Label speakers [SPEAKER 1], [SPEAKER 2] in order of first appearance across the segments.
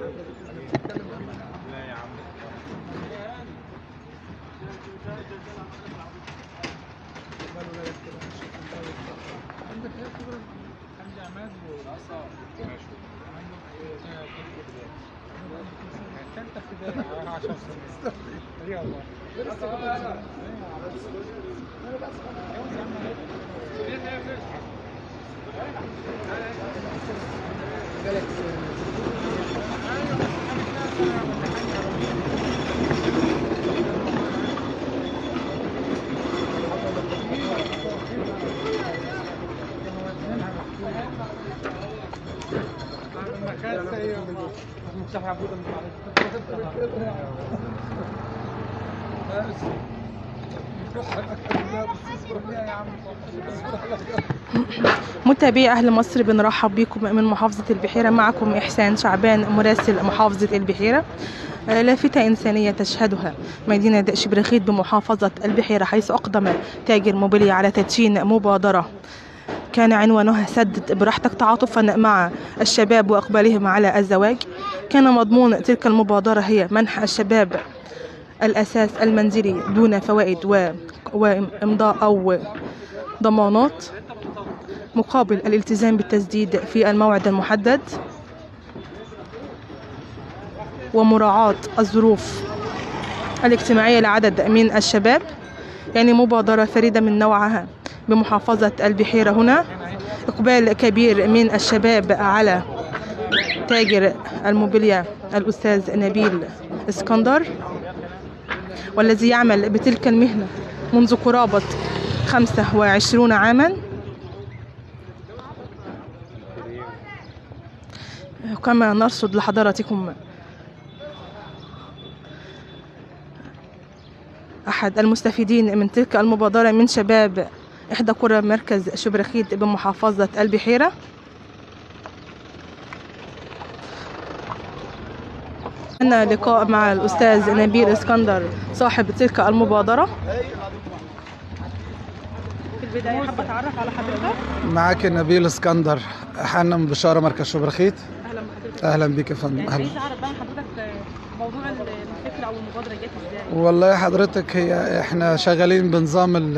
[SPEAKER 1] متابعي أهل مصر بنرحب بكم من محافظة البحيرة معكم إحسان شعبان مراسل محافظة البحيرة آه، لافتة إنسانية تشهدها مدينة شبرخيت بمحافظة البحيرة حيث أقدم تاجر موبيليا على تدشين مبادرة كان عنوانها سدد براحتك تعاطفا مع الشباب وإقبالهم على الزواج كان مضمون تلك المبادرة هي منح الشباب الأساس المنزلي دون فوائد و... وإمضاء أو ضمانات مقابل الالتزام بالتسديد في الموعد المحدد ومراعاة الظروف الاجتماعية لعدد من الشباب يعني مبادرة فريدة من نوعها بمحافظة البحيرة هنا إقبال كبير من الشباب على تاجر الموبيليا الأستاذ نبيل اسكندر والذي يعمل بتلك المهنة منذ قرابة 25 عاما كما نرصد لحضراتكم أحد المستفيدين من تلك المبادرة من شباب إحدى قرى مركز شبرخيت بمحافظة البحيرة أنا لقاء مع الأستاذ نبيل اسكندر صاحب تلك المبادرة في البداية حابة أتعرف على حضرتك
[SPEAKER 2] معاك نبيل اسكندر حنم بشارة مركز شبرخيت
[SPEAKER 1] أهلا بحضرتك
[SPEAKER 2] اهلا بيك يا فندم
[SPEAKER 1] يعني
[SPEAKER 2] اهلا
[SPEAKER 1] عايز أعرف بقى من حضرتك موضوع الفكرة أو المبادرة جت إزاي
[SPEAKER 2] والله حضرتك هي احنا شغالين بنظام ال-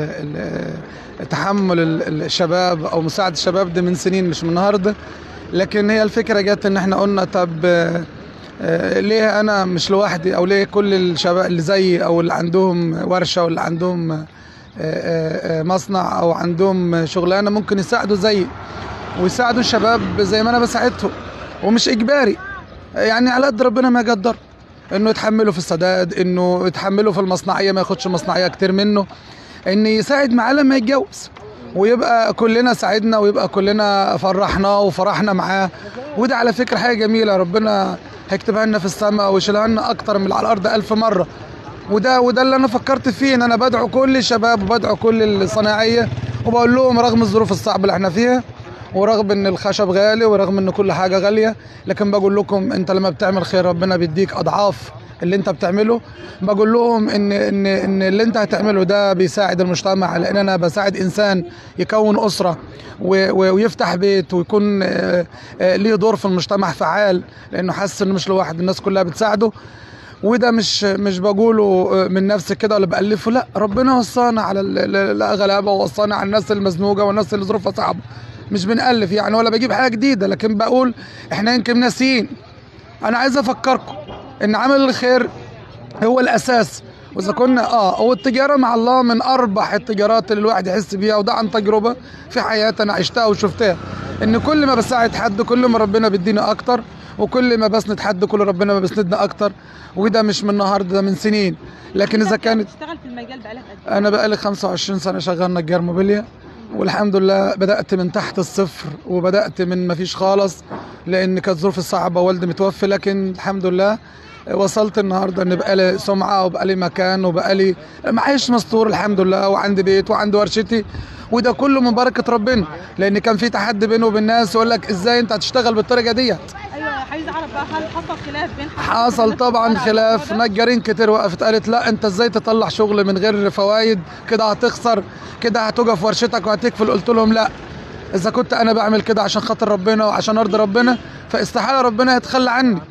[SPEAKER 2] ال- تحمل ال- الشباب او مساعدة الشباب ده من سنين مش من النهارده لكن هي الفكرة جت ان احنا قلنا طب آه، آه، ليه انا مش لوحدي او ليه كل الشباب اللي زيي او اللي عندهم ورشة واللي عندهم آه، آه، آه، مصنع او عندهم شغلانة ممكن يساعدوا زيي ويساعدوا الشباب زي ما انا بساعدهم ومش اجباري يعني على قد ربنا ما يقدر انه يتحملوا في السداد انه يتحملوا في المصنعيه ما ياخدش مصنعيه كتير منه ان يساعد معاه لما يتجوز ويبقى كلنا ساعدنا ويبقى كلنا فرحناه وفرحنا معاه وده على فكره حاجه جميله ربنا هيكتبها لنا في السماء ويشيلها لنا اكتر من اللي على الارض ألف مره وده وده اللي انا فكرت فيه ان انا بدعو كل الشباب وبدعو كل الصناعيه وبقول لهم رغم الظروف الصعبه اللي احنا فيها ورغم ان الخشب غالي ورغم ان كل حاجه غاليه لكن بقول لكم انت لما بتعمل خير ربنا بيديك اضعاف اللي انت بتعمله بقول لهم ان ان ان اللي انت هتعمله ده بيساعد المجتمع لان انا بساعد انسان يكون اسره و- و- ويفتح بيت ويكون آه، آه، ليه دور في المجتمع فعال لانه حاسس انه مش لوحده الناس كلها بتساعده وده مش مش بقوله من نفسي كده ولا بالفه لا ربنا وصانا على ال- ال- الغلابه ووصانا على الناس المزنوقه والناس اللي ظروفها صعبه مش بنألف يعني ولا بجيب حاجه جديده لكن بقول احنا يمكن ناسيين انا عايز افكركم ان عمل الخير هو الاساس واذا كنا اه والتجاره مع الله من اربح التجارات اللي الواحد يحس بيها وده عن تجربه في حياتي انا عشتها وشفتها ان كل ما بساعد حد كل ما ربنا بيديني اكتر وكل ما بسند حد كل ربنا ما بيسندنا اكتر وده مش من النهارده ده من سنين لكن اذا كانت
[SPEAKER 1] بتشتغل في المجال بقالك قد إيه؟
[SPEAKER 2] انا بقالي 25 سنه شغال نجار موبيليا والحمد لله بدات من تحت الصفر وبدات من ما فيش خالص لان كانت ظروف صعبه والدي متوفي لكن الحمد لله وصلت النهارده ان بقى لي سمعه وبقى لي مكان وبقى لي معيش مستور الحمد لله وعندي بيت وعندي ورشتي وده كله من بركه ربنا لان كان في تحدي بينه وبين الناس يقول لك ازاي انت هتشتغل بالطريقه ديت
[SPEAKER 1] ايوه عايز اعرف بقى هل حصل خلاف بين حضرتك
[SPEAKER 2] حصل
[SPEAKER 1] وبين
[SPEAKER 2] طبعا
[SPEAKER 1] الإدارة على
[SPEAKER 2] خلاف
[SPEAKER 1] الموضوع ده؟
[SPEAKER 2] نجارين كتير وقفت قالت لا انت ازاي تطلع شغل من غير فوائد كده هتخسر كده هتقف ورشتك وهتقفل قلت لهم لا اذا كنت انا بعمل كده عشان خاطر ربنا وعشان ارضي ربنا فاستحاله ربنا يتخلى عني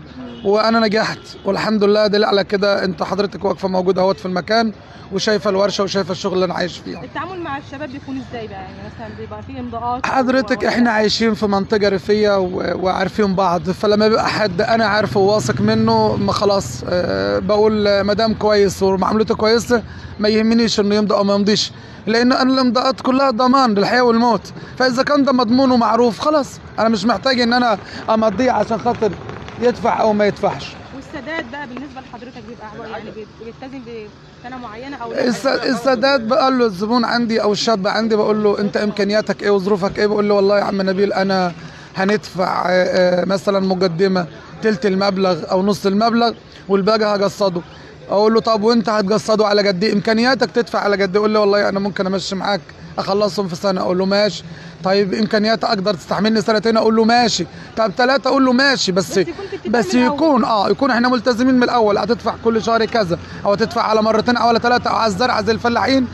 [SPEAKER 2] وانا نجحت والحمد لله دليل على كده انت حضرتك واقفه موجوده اهوت في المكان وشايفه الورشه وشايفه الشغل اللي انا عايش فيه
[SPEAKER 1] التعامل مع الشباب بيكون ازاي بقى يعني مثلا بيبقى في امضاءات
[SPEAKER 2] حضرتك
[SPEAKER 1] و-
[SPEAKER 2] احنا عايشين في منطقه ريفيه و- وعارفين بعض فلما بيبقى حد انا عارفه وواثق منه ما خلاص آه، بقول آه، ما دام كويس ومعاملته كويسه ما يهمنيش انه يمضي او ما يمضيش لان انا الامضاءات كلها ضمان للحياه والموت فاذا كان ده مضمون ومعروف خلاص انا مش محتاج ان انا امضيه عشان خاطر يدفع او ما يدفعش
[SPEAKER 1] والسداد بقى بالنسبه لحضرتك بيبقى عبارة- يعني بي- بيلتزم بسنه معينه او لا؟
[SPEAKER 2] الس- السداد بقول له الزبون عندي او الشاب عندي بقول له انت امكانياتك ايه وظروفك ايه بقول له والله يا عم نبيل انا هندفع آه، آه، مثلا مقدمه تلت المبلغ او نص المبلغ والباقي هقسطه اقول له طب وانت هتقسطه على قد ايه امكانياتك تدفع على قد ايه يقول لي والله انا ممكن امشي معاك اخلصهم في سنه اقول له ماشي طيب امكانياتك اقدر تستحملني سنتين اقول له ماشي طب ثلاثه اقول له ماشي بس
[SPEAKER 1] بس يكون في اتفاق
[SPEAKER 2] بس
[SPEAKER 1] من الأول.
[SPEAKER 2] يكون اه يكون احنا ملتزمين من الاول هتدفع كل شهر كذا او هتدفع على مرتين او على ثلاثه او على الزرع زي الفلاحين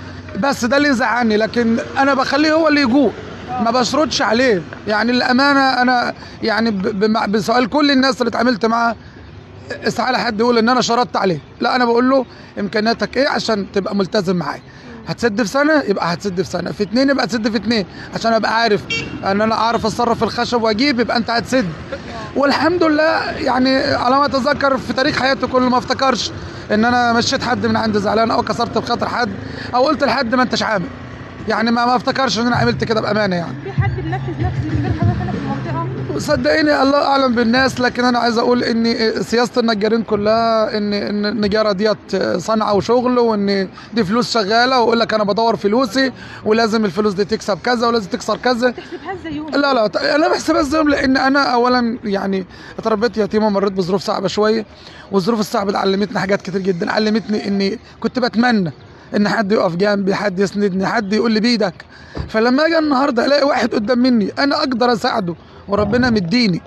[SPEAKER 2] بس ده اللي يزعلني لكن انا بخليه هو اللي يجوع ما بشردش عليه يعني الامانه انا يعني ب- بمع- بسؤال كل الناس اللي اتعاملت معاها استحاله حد يقول ان انا شرطت عليه لا انا بقول له امكانياتك ايه عشان تبقى ملتزم معايا هتسد في سنه يبقى هتسد في سنه في اتنين يبقى هتسد في اتنين عشان ابقى عارف ان انا اعرف اتصرف في الخشب واجيب يبقى انت هتسد والحمد لله يعني على ما اتذكر في تاريخ حياتي كله ما افتكرش ان انا مشيت حد من عندي زعلان او كسرت بخاطر حد او قلت لحد ما انتش عامل يعني ما ما افتكرش ان انا عملت كده بامانه يعني
[SPEAKER 1] في حد بينفذ نفس من غير حضرتك هنا في المنطقه
[SPEAKER 2] صدقيني الله اعلم بالناس لكن انا عايز اقول ان سياسه النجارين كلها ان ان النجاره ديت صنعه وشغل وان دي فلوس شغاله واقول لك انا بدور فلوسي ولازم الفلوس دي تكسب كذا ولازم تكسر كذا
[SPEAKER 1] تحسبها زيهم
[SPEAKER 2] لا لا ط- انا بحسبها زيهم لان انا اولا يعني اتربيت يتيمه مريت بظروف صعبه شويه والظروف الصعبه دي علمتني حاجات كتير جدا علمتني اني كنت بتمنى ان حد يقف جنبي حد يسندني حد يقول لي بيدك فلما اجي النهارده الاقي واحد قدام مني انا اقدر اساعده وربنا مديني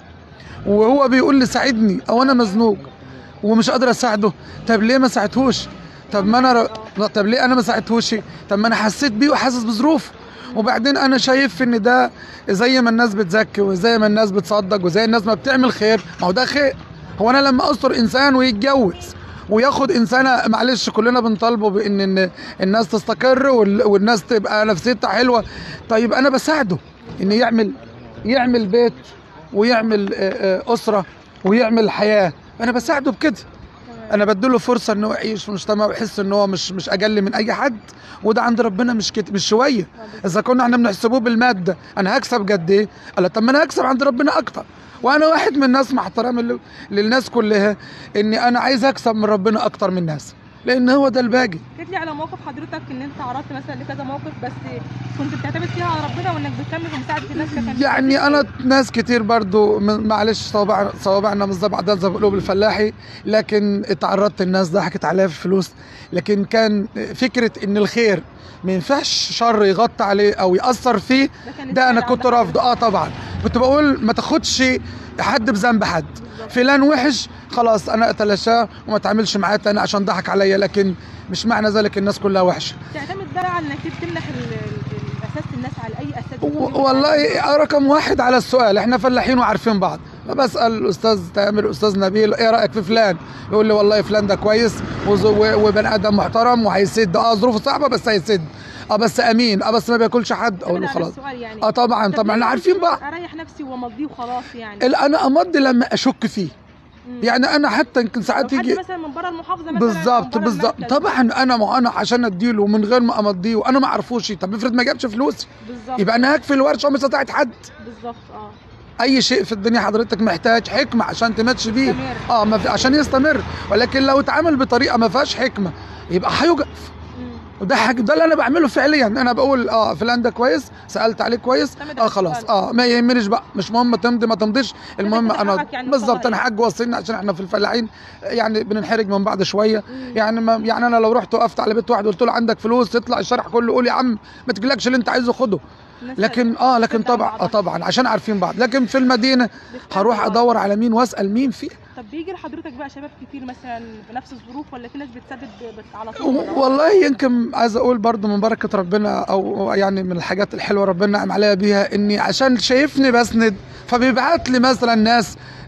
[SPEAKER 2] وهو بيقول لي ساعدني او انا مزنوق ومش قادر اساعده طب ليه ما ساعدتهوش طب ما انا ر... لا، طب ليه انا ما ساعدتهوش طب ما انا حسيت بيه وحاسس بظروفه وبعدين انا شايف ان ده زي ما الناس بتزكي وزي ما الناس بتصدق وزي الناس ما بتعمل خير ما هو ده خير هو انا لما استر انسان ويتجوز وياخد انسانه معلش كلنا بنطالبه بان إن الناس تستقر وال- والناس تبقى نفسيتها حلوه طيب انا بساعده ان يعمل يعمل بيت ويعمل آه، آه، اسره ويعمل حياه انا بساعده بكده انا بديله فرصه ان هو يعيش في المجتمع ويحس ان هو مش مش اقل من اي حد وده عند ربنا مش كت... مش شويه اذا كنا احنا بنحسبوه بالماده انا هكسب قد ايه قال طب ما انا هكسب عند ربنا اكتر وانا واحد من الناس مع احترامي لل- للناس كلها اني انا عايز اكسب من ربنا اكتر من الناس لان هو ده الباقي
[SPEAKER 1] حكيت لي على موقف حضرتك ان انت عرضت مثلا لكذا موقف بس كنت بتعتمد فيها على ربنا وانك بتكمل في مساعده الناس كان
[SPEAKER 2] يعني انا ناس كتير برضو من- معلش صوابع صوابعنا مش زي بعضها زي ما بيقولوا بالفلاحي لكن اتعرضت الناس ضحكت عليا في فلوس لكن كان فكره ان الخير ما ينفعش شر يغطي عليه او ياثر فيه
[SPEAKER 1] كان
[SPEAKER 2] ده انا
[SPEAKER 1] السؤال
[SPEAKER 2] كنت
[SPEAKER 1] عندك.
[SPEAKER 2] رافضه اه طبعا كنت بقول ما تاخدش حد بذنب حد فلان وحش خلاص انا اتلاشاه وما اتعاملش معاه تاني عشان ضحك عليا لكن مش معنى ذلك الناس كلها وحشه
[SPEAKER 1] تعتمد بقى على انك تمنح ال- ال- الاساس الناس على اي اساس
[SPEAKER 2] و- والله رقم واحد على السؤال احنا فلاحين وعارفين بعض بسال الاستاذ تامر الاستاذ نبيل ايه رايك في فلان يقول لي والله فلان ده كويس وز- و- وبني ادم محترم وهيسد اه ظروفه صعبه بس هيسد اه بس امين اه بس ما بياكلش حد اقول له خلاص
[SPEAKER 1] السؤال يعني
[SPEAKER 2] اه طبعا
[SPEAKER 1] طب
[SPEAKER 2] طبعا
[SPEAKER 1] ليه
[SPEAKER 2] احنا
[SPEAKER 1] ما
[SPEAKER 2] عارفين
[SPEAKER 1] قلتش
[SPEAKER 2] بعض
[SPEAKER 1] اريح نفسي وامضيه وخلاص يعني
[SPEAKER 2] ال- انا امضي لما اشك فيه
[SPEAKER 1] مم.
[SPEAKER 2] يعني انا حتى يمكن ساعات
[SPEAKER 1] لو حد
[SPEAKER 2] يجي
[SPEAKER 1] مثلا من بره المحافظه مثلا
[SPEAKER 2] بالظبط
[SPEAKER 1] أو بره
[SPEAKER 2] بالظبط
[SPEAKER 1] المركز.
[SPEAKER 2] طبعا انا ما انا عشان اديله من غير ما امضيه وانا ما اعرفوش طب افرض ما جابش فلوسي
[SPEAKER 1] بالظبط
[SPEAKER 2] يبقى انا هكفي الورشه ومش هساعد حد
[SPEAKER 1] بالظبط اه
[SPEAKER 2] اي شيء في الدنيا حضرتك محتاج حكمه عشان تمشي بيه
[SPEAKER 1] يستمر.
[SPEAKER 2] اه ما في عشان يستمر ولكن لو اتعامل بطريقه ما فيهاش حكمه يبقى هيوقف
[SPEAKER 1] مم.
[SPEAKER 2] وده حاجة ده اللي انا بعمله فعليا انا بقول اه فلان ده كويس سالت عليه كويس
[SPEAKER 1] اعتمد
[SPEAKER 2] اه
[SPEAKER 1] على
[SPEAKER 2] خلاص
[SPEAKER 1] السؤال.
[SPEAKER 2] اه ما يهمنيش بقى مش مهم تمضي ما تمضيش المهم
[SPEAKER 1] يكون
[SPEAKER 2] انا
[SPEAKER 1] حقك يعني
[SPEAKER 2] بالظبط
[SPEAKER 1] وصلها
[SPEAKER 2] انا حق وصلني عشان احنا في الفلاحين يعني بننحرج من بعض شويه
[SPEAKER 1] مم.
[SPEAKER 2] يعني ما يعني انا لو رحت وقفت على بيت واحد وقلت له عندك فلوس تطلع الشارع كله يقول يا عم ما تجيلكش اللي انت عايزه خده
[SPEAKER 1] الناس
[SPEAKER 2] لكن اه لكن
[SPEAKER 1] بتدعم
[SPEAKER 2] طبعا اه
[SPEAKER 1] بعضها.
[SPEAKER 2] طبعا عشان عارفين بعض لكن في المدينه
[SPEAKER 1] بيختلف
[SPEAKER 2] هروح
[SPEAKER 1] بعض.
[SPEAKER 2] ادور على مين واسال مين فيه
[SPEAKER 1] طب بيجي لحضرتك بقى شباب كتير مثلا بنفس الظروف ولا في ناس بتسدد ب- على طول
[SPEAKER 2] و- والله يمكن عايز اقول برضو من بركه ربنا او يعني من الحاجات الحلوه ربنا نعم عليا بيها اني عشان شايفني بسند فبيبعت لي مثلا ناس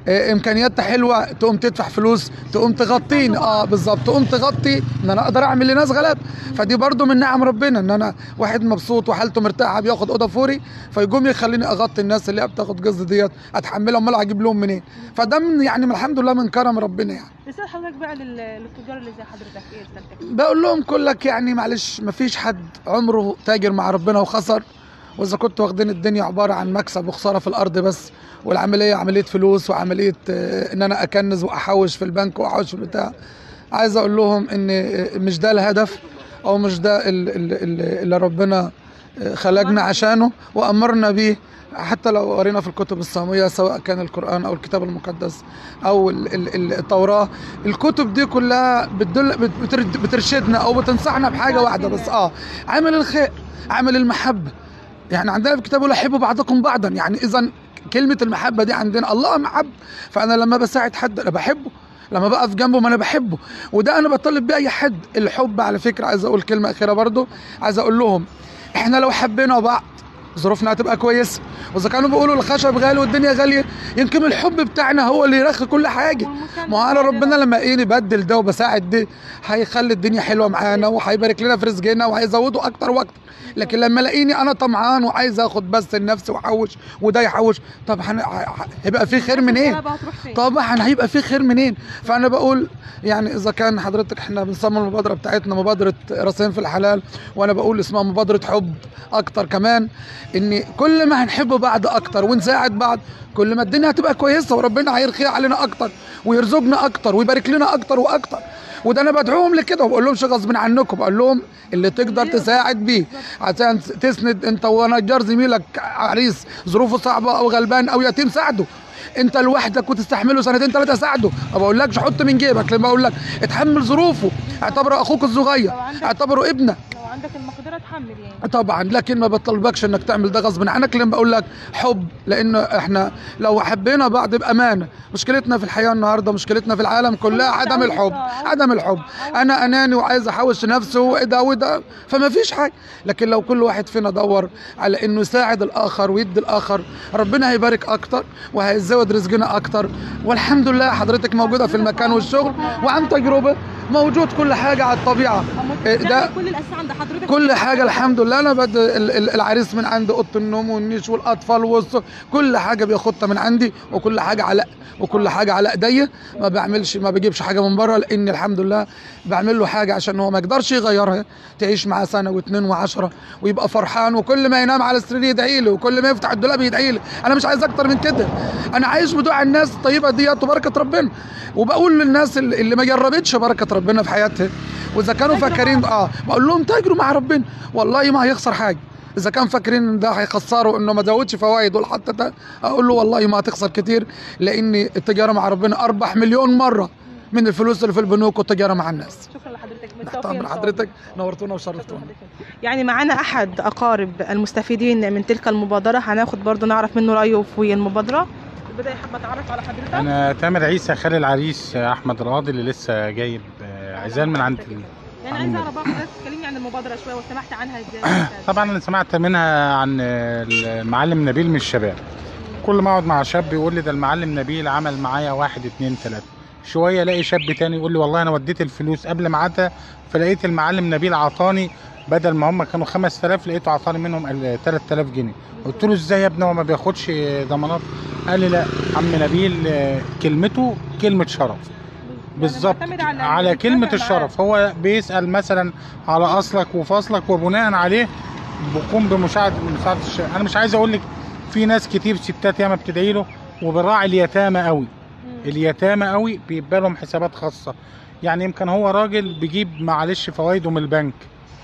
[SPEAKER 2] آه، امكانياتها حلوه تقوم تدفع فلوس تقوم تغطيني اه بالظبط تقوم تغطي ان انا اقدر اعمل لناس غلاب فدي برضو من نعم ربنا ان انا واحد مبسوط وحالته مرتاحه بياخد اوضه فوري فيقوم يخليني اغطي الناس اللي هي بتاخد قصد ديت اتحملها امال هجيب لهم منين فده من يعني من الحمد لله من كرم ربنا يعني
[SPEAKER 1] رسالة حضرتك بقى لل- للتجار اللي زي حضرتك ايه رسالتك؟
[SPEAKER 2] بقول لهم كلك يعني معلش مفيش حد عمره تاجر مع ربنا وخسر واذا كنتوا واخدين الدنيا عباره عن مكسب وخساره في الارض بس والعمليه عمليه فلوس وعمليه آه، ان انا اكنز واحوش في البنك واحوش في البتاع عايز اقول لهم ان آه، مش ده الهدف او مش ده ال- ال- ال- اللي ربنا آه، خلقنا عشانه وامرنا بيه حتى لو قرينا في الكتب السامية سواء كان القرآن أو الكتاب المقدس أو ال- ال- ال- التوراة الكتب دي كلها بتدل بت- بترد- بترشدنا أو بتنصحنا بحاجة واحدة بس آه عمل الخير عمل المحبة يعني عندنا في الكتاب يقول احبوا بعضكم بعضا يعني اذا كلمه المحبه دي عندنا الله محب فانا لما بساعد حد انا بحبه لما بقف جنبه ما انا بحبه وده انا بطالب بيه اي حد الحب على فكره عايز اقول كلمه اخيره برضو عايز اقول لهم احنا لو حبينا بعض ظروفنا هتبقى كويسه واذا كانوا بيقولوا الخشب غالي والدنيا غاليه يمكن الحب بتاعنا هو اللي يرخي كل حاجه ما هو انا ربنا لما ايه بدل ده وبساعد ده هيخلي الدنيا حلوه معانا وهيبارك لنا في رزقنا وهيزوده اكتر واكتر لكن لما الاقيني انا طمعان وعايز اخد بس لنفسي واحوش وده يحوش طب هن- ه- هيبقى في خير منين؟ طبعا هيبقى في خير منين فانا بقول يعني اذا كان حضرتك احنا بنسمي المبادره بتاعتنا مبادره راسين في الحلال وانا بقول اسمها مبادره حب اكتر كمان ان كل ما هنحب بعض اكتر ونساعد بعض كل ما الدنيا هتبقى كويسه وربنا هيرخيها علينا اكتر ويرزقنا اكتر ويبارك لنا اكتر واكتر وده انا بدعوهم لكده وبقول لهمش غصب عنكم بقول لهم اللي تقدر تساعد بيه عشان تسند انت ونجار زميلك عريس ظروفه صعبه او غلبان او يتيم ساعده انت لوحدك وتستحمله سنتين ثلاثه ساعده ما بقولكش حط من جيبك لما بقول لك اتحمل ظروفه اعتبره اخوك الصغير
[SPEAKER 1] لو عندك-
[SPEAKER 2] اعتبره ابنك
[SPEAKER 1] لو عندك المقدرة تحمل يعني
[SPEAKER 2] طبعا لكن ما بطلبكش انك تعمل ده غصب عنك لما بقول لك حب لان احنا لو حبينا بعض بامانه مشكلتنا في الحياه النهارده مشكلتنا في العالم كلها عدم الحب عدم الحب انا اناني وعايز احوش نفسه وده وده فما فيش حاجه لكن لو كل واحد فينا دور على انه يساعد الاخر ويدي الاخر ربنا هيبارك اكتر وهيزود رزقنا اكتر والحمد لله حضرتك موجوده في المكان والشغل وعن تجربه موجود كل حاجه على الطبيعه إيه ده
[SPEAKER 1] كل الاسئله عند حضرتك
[SPEAKER 2] كل حاجه الحمد لله انا بد ال- ال- العريس من عندي اوضه النوم والنيش والاطفال والص... كل حاجه بياخدها من عندي وكل حاجه على وكل حاجه على ايديا ما بعملش ما بجيبش حاجه من بره لان الحمد لله بعمل له حاجه عشان هو ما يقدرش يغيرها تعيش معاه سنه واثنين وعشرة ويبقى فرحان وكل ما ينام على السرير يدعي لي وكل ما يفتح الدولاب يدعي لي انا مش عايز اكتر من كده انا عايش بدعاء الناس الطيبه ديت وبركه ربنا وبقول للناس اللي اللي ما جربتش بركه ربنا في حياتها واذا كانوا فاكرين اه بقول لهم تاجروا مع ربنا والله ما هيخسر حاجه اذا كان فاكرين ان ده هيخسروا انه ما زودش فوائد ولا حتى ده اقول له والله ما هتخسر كتير لان التجاره مع ربنا اربح مليون مره من الفلوس اللي في البنوك والتجاره مع الناس
[SPEAKER 1] شكرا لحضرتك
[SPEAKER 2] تحت امر حضرتك نورتونا وشرفتونا
[SPEAKER 1] يعني معانا احد اقارب المستفيدين من تلك المبادره هناخد برضو نعرف منه رايه في المبادره البدايه حابه اتعرف على حضرتك
[SPEAKER 3] انا تامر عيسى خالي العريس احمد راضي اللي لسه جايب آه، عزال من عند ال-
[SPEAKER 1] يعني عايزه اعرف بقى حضرتك تكلمني عن المبادره شويه وسمعت عنها ازاي
[SPEAKER 3] طبعا انا سمعت منها عن آه، المعلم نبيل من الشباب كل ما اقعد مع شاب يقول لي ده المعلم نبيل عمل معايا واحد اتنين تلاته شويه الاقي شاب تاني يقول لي والله انا وديت الفلوس قبل ميعادها فلقيت المعلم نبيل عطاني بدل ما هم كانوا 5000 لقيته عطاني منهم ال- 3000 جنيه قلت له ازاي يا ابني هو ما بياخدش ضمانات قال لي لا عم نبيل آه، كلمته كلمه شرف بالظبط
[SPEAKER 1] معتمد على
[SPEAKER 3] على
[SPEAKER 1] اللي
[SPEAKER 3] كلمة
[SPEAKER 1] بيتفق
[SPEAKER 3] الشرف هو بيسأل مثلا على أصلك وفصلك وبناء عليه بقوم بمساعدة مساعدة الشيء أنا مش عايز أقول لك في ناس كتير ستات ياما بتدعي له وبراعي اليتامى قوي
[SPEAKER 1] مم.
[SPEAKER 3] اليتامى قوي بيبقى لهم حسابات خاصة يعني يمكن هو راجل بيجيب معلش فوائده من البنك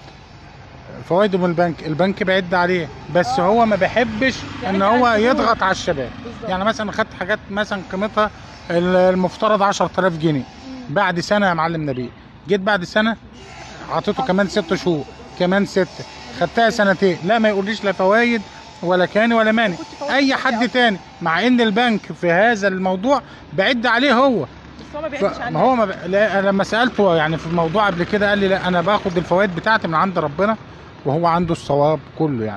[SPEAKER 3] فوائده من البنك البنك بيعد عليه بس
[SPEAKER 1] آه.
[SPEAKER 3] هو ما بيحبش ان
[SPEAKER 1] بيعد
[SPEAKER 3] هو
[SPEAKER 1] على الزبون.
[SPEAKER 3] يضغط على الشباب
[SPEAKER 1] بالظبط.
[SPEAKER 3] يعني مثلا خدت حاجات مثلا قيمتها المفترض 10000 جنيه
[SPEAKER 1] مم.
[SPEAKER 3] بعد سنه يا معلم نبيل جيت بعد سنه عطيته كمان ست شهور كمان ستة خدتها سنتين لا ما يقوليش لا فوايد ولا كاني ولا ماني
[SPEAKER 1] كنت فوائد
[SPEAKER 3] اي
[SPEAKER 1] كتير
[SPEAKER 3] حد
[SPEAKER 1] أوي.
[SPEAKER 3] تاني مع ان البنك في هذا الموضوع بعد عليه هو
[SPEAKER 1] بس هو ما بيعدش
[SPEAKER 3] ف-
[SPEAKER 1] عنها
[SPEAKER 3] ما هو ما ب... لا أنا لما سالته يعني في الموضوع قبل كده قال لي لا انا باخد الفوائد بتاعتي من عند ربنا وهو عنده الصواب كله يعني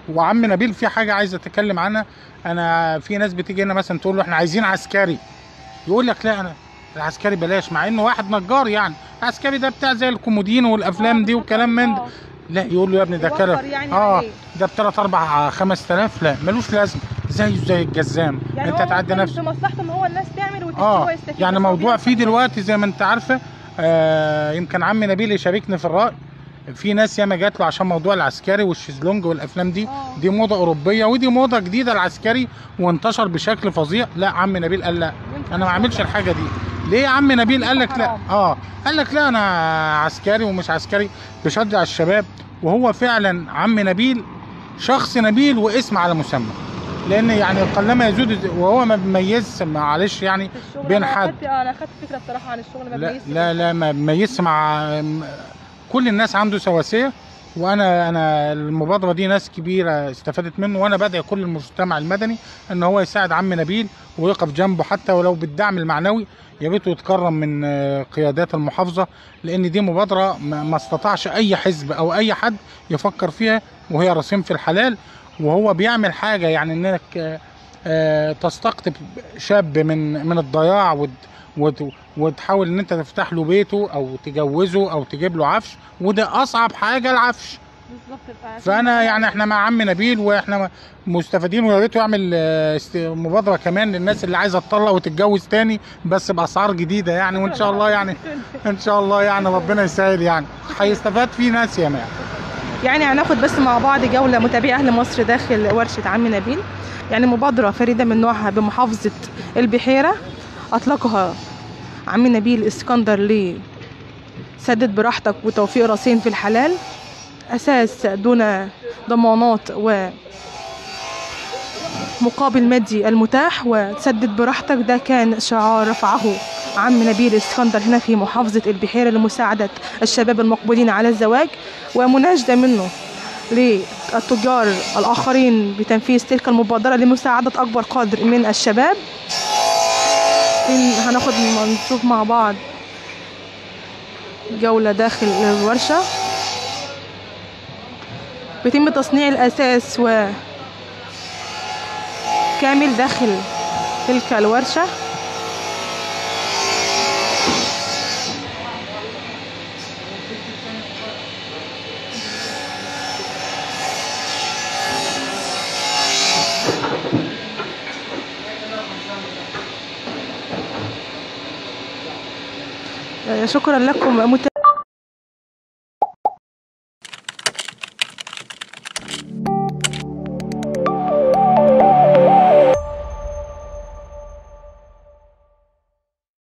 [SPEAKER 3] وعم نبيل في حاجه عايز اتكلم عنها انا في ناس بتيجي هنا مثلا تقول له احنا عايزين عسكري يقول لك لا انا العسكري بلاش مع انه واحد نجار يعني العسكري ده بتاع زي الكومودين والافلام دي والكلام من ده
[SPEAKER 1] آه.
[SPEAKER 3] لا يقول له يا ابني ده
[SPEAKER 1] يوفر
[SPEAKER 3] كده
[SPEAKER 1] يعني
[SPEAKER 3] اه
[SPEAKER 1] عليه.
[SPEAKER 3] ده ب 3 4 5000 لا ملوش لازمه زيه زي الجزام
[SPEAKER 1] يعني
[SPEAKER 3] انت
[SPEAKER 1] هو
[SPEAKER 3] تعدي
[SPEAKER 1] ممكن
[SPEAKER 3] نفسك
[SPEAKER 1] في مصلحته ان هو الناس تعمل وتستوى
[SPEAKER 3] اه
[SPEAKER 1] يستفيد
[SPEAKER 3] يعني
[SPEAKER 1] بس هو
[SPEAKER 3] موضوع
[SPEAKER 1] بينفع.
[SPEAKER 3] فيه دلوقتي زي ما انت عارفه آه يمكن عم نبيل يشاركني في الراي في ناس ياما جات له عشان موضوع العسكري والشيزلونج والافلام دي
[SPEAKER 1] آه.
[SPEAKER 3] دي موضه اوروبيه ودي موضه جديده العسكري وانتشر بشكل فظيع لا عم نبيل قال لا
[SPEAKER 1] ينفع
[SPEAKER 3] انا ما اعملش
[SPEAKER 1] والله.
[SPEAKER 3] الحاجه دي ليه يا عم نبيل قال لك لا
[SPEAKER 1] حرام.
[SPEAKER 3] اه قال لك لا انا عسكري ومش عسكري بشجع الشباب وهو فعلا عم نبيل شخص نبيل واسم على مسمى لان يعني قلما يزود وهو ما بيميزش معلش يعني
[SPEAKER 1] في الشغل
[SPEAKER 3] بين
[SPEAKER 1] أنا
[SPEAKER 3] حد
[SPEAKER 1] خدت انا خدت فكره بصراحه عن الشغل ما
[SPEAKER 3] لا
[SPEAKER 1] بيميزش
[SPEAKER 3] لا لا ما بيميزش مع م- كل الناس عنده سواسيه وانا انا المبادره دي ناس كبيره استفادت منه وانا بدعي كل المجتمع المدني ان هو يساعد عم نبيل ويقف جنبه حتى ولو بالدعم المعنوي يا ريته يتكرم من آه، قيادات المحافظه لان دي مبادره ما ما استطاعش اي حزب او اي حد يفكر فيها وهي رصيم في الحلال وهو بيعمل حاجه يعني انك آه، آه، تستقطب شاب من من الضياع وت- وت- وتحاول ان انت تفتح له بيته او تجوزه او تجيب له عفش وده اصعب حاجه العفش
[SPEAKER 1] بالظبط بقى.
[SPEAKER 3] فانا يعني احنا مع عم نبيل واحنا مستفيدين ويا ريته يعمل آه، است- مبادره كمان للناس اللي عايزه تطلق وتتجوز تاني بس باسعار جديده يعني وان شاء الله يعني ان شاء الله يعني ربنا يسهل يعني هيستفاد فيه ناس ياما يعني.
[SPEAKER 1] يعني هناخد بس مع بعض جولة متابعي أهل مصر داخل ورشة عم نبيل يعني مبادرة فريدة من نوعها بمحافظة البحيرة أطلقها عم نبيل اسكندر لسدد براحتك وتوفيق راسين في الحلال أساس دون ضمانات و مقابل مادي المتاح وتسدد براحتك ده كان شعار رفعه عم نبيل اسكندر هنا في محافظة البحيرة لمساعدة الشباب المقبلين على الزواج ومناشدة منه للتجار الآخرين بتنفيذ تلك المبادرة لمساعدة أكبر قدر من الشباب إن- هناخد نشوف مع بعض جولة داخل الورشة بيتم تصنيع الأساس و كامل داخل تلك الورشة آه، شكرا لكم مت...